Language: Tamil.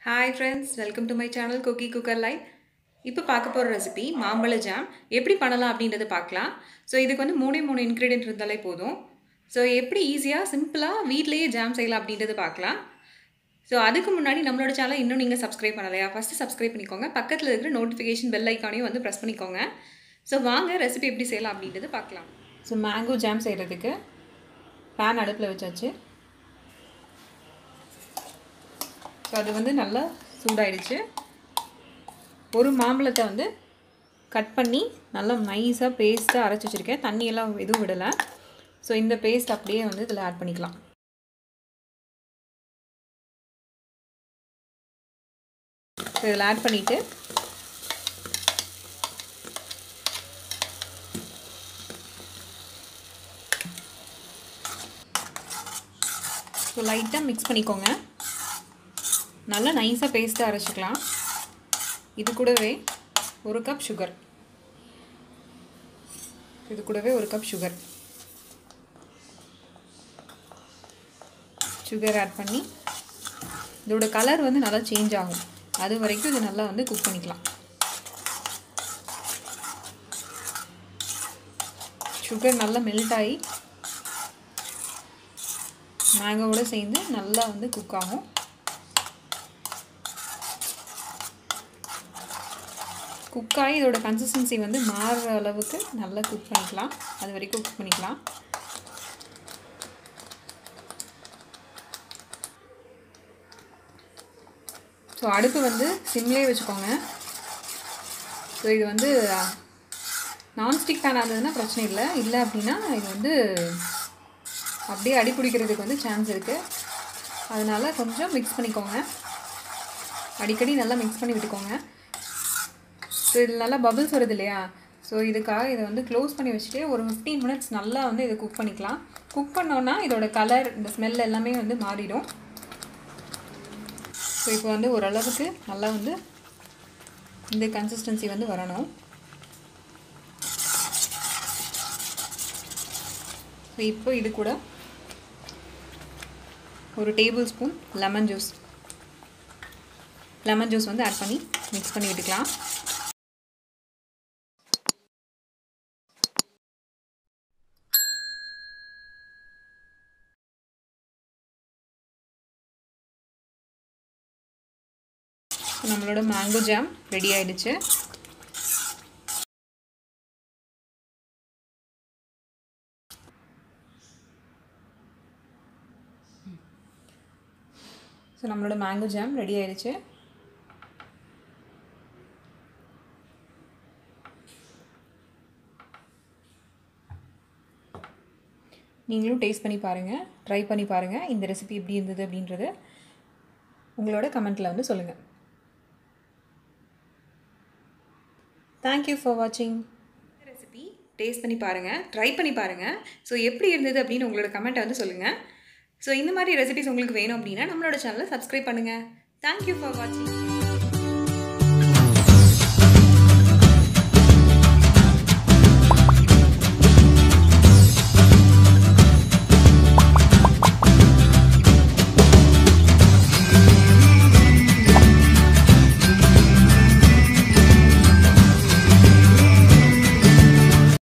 hi friends welcome to my channel cookie cooker line இப்போ பார்க்க போகிற ரெசிபி மாம்பழ ஜாம் எப்படி பண்ணலாம் அப்படின்றத பார்க்கலாம் ஸோ இதுக்கு வந்து மூணே மூணு இன்க்ரீடியன்ட் இருந்தாலே போதும் ஸோ எப்படி ஈஸியாக சிம்பிளாக வீட்லேயே ஜாம் செய்யலாம் அப்படின்றத பார்க்கலாம் ஸோ அதுக்கு முன்னாடி நம்மளோட சேனல் இன்னும் நீங்கள் சப்ஸ்கிரைப் பண்ணலையா ஃபஸ்ட்டு சப்ஸ்கிரைப் பண்ணிக்கோங்க பக்கத்தில் இருக்கிற நோட்டிஃபிகேஷன் பெல் ஐக்கானையும் வந்து ப்ரெஸ் பண்ணிக்கோங்க ஸோ வாங்க ரெசிபி எப்படி செய்யலாம் அப்படின்றது பார்க்கலாம் ஸோ மேங்கோ ஜாம் செய்கிறதுக்கு பேன் அடுப்பில் வச்சாச்சு ஸோ அது வந்து நல்லா சூடாயிடுச்சு ஒரு மாம்பழத்தை வந்து கட் பண்ணி நல்லா நைஸாக பேஸ்ட்டாக அரைச்சி வச்சுருக்கேன் தண்ணியெல்லாம் எதுவும் விடலை ஸோ இந்த பேஸ்ட் அப்படியே வந்து இதில் ஆட் பண்ணிக்கலாம் ஸோ இதில் ஆட் பண்ணிவிட்டு ஸோ லைட்டாக மிக்ஸ் பண்ணிக்கோங்க நல்லா நைஸாக பேஸ்ட்டாக அரைச்சிக்கலாம் இது கூடவே ஒரு கப் சுகர் இது கூடவே ஒரு கப் சுகர் சுகர் ஆட் பண்ணி இதோட கலர் வந்து நல்லா சேஞ்ச் ஆகும் அது வரைக்கும் இது நல்லா வந்து குக் பண்ணிக்கலாம் சுகர் நல்லா மெல்ட் ஆகி மேங்கோவோடு சேர்ந்து நல்லா வந்து குக் ஆகும் குக் ஆகி இதோட கன்சிஸ்டன்சி வந்து மாறுற அளவுக்கு நல்லா குக் பண்ணிக்கலாம் அது வரைக்கும் குக் பண்ணிக்கலாம் ஸோ அடுப்பு வந்து சிம்லேயே வச்சுக்கோங்க ஸோ இது வந்து நான்ஸ்டிக் பேன் இருந்ததுன்னா பிரச்சனை இல்லை இல்லை அப்படின்னா இது வந்து அப்படியே அடி பிடிக்கிறதுக்கு வந்து சான்ஸ் இருக்குது அதனால் கொஞ்சம் மிக்ஸ் பண்ணிக்கோங்க அடிக்கடி நல்லா மிக்ஸ் பண்ணி விட்டுக்கோங்க ஸோ இதில் நல்லா பபிள்ஸ் வருது இல்லையா ஸோ இதுக்காக இதை வந்து க்ளோஸ் பண்ணி வச்சுட்டு ஒரு ஃபிஃப்டீன் மினிட்ஸ் நல்லா வந்து இதை குக் பண்ணிக்கலாம் குக் பண்ணோன்னா இதோட கலர் இந்த ஸ்மெல் எல்லாமே வந்து மாறிடும் ஸோ இப்போ வந்து ஓரளவுக்கு நல்லா வந்து இந்த கன்சிஸ்டன்சி வந்து வரணும் ஸோ இப்போ இது கூட ஒரு tablespoon lemon juice lemon juice வந்து ஆட் பண்ணி மிக்ஸ் பண்ணி விட்டுக்கலாம் நம்மளோட மேங்கோ ஜாம் ரெடி ஆயிடுச்சு ஸோ நம்மளோட மேங்கோ ஜாம் ரெடி ஆயிடுச்சு நீங்களும் டேஸ்ட் பண்ணி பாருங்கள் ட்ரை பண்ணி பாருங்கள் இந்த ரெசிபி எப்படி இருந்தது அப்படின்றது உங்களோட கமெண்ட்டில் வந்து சொல்லுங்கள் தேங்க்யூ ஃபார் வாட்சிங் ரெசிபி டேஸ்ட் பண்ணி பாருங்கள் ட்ரை பண்ணி பாருங்கள் ஸோ எப்படி இருந்தது அப்படின்னு உங்களோட கமெண்ட்டை வந்து சொல்லுங்கள் ஸோ இந்த மாதிரி ரெசிபிஸ் உங்களுக்கு வேணும் அப்படின்னா நம்மளோட சேனலை சப்ஸ்கிரைப் பண்ணுங்கள் தேங்க்யூ ஃபார் வாட்சிங்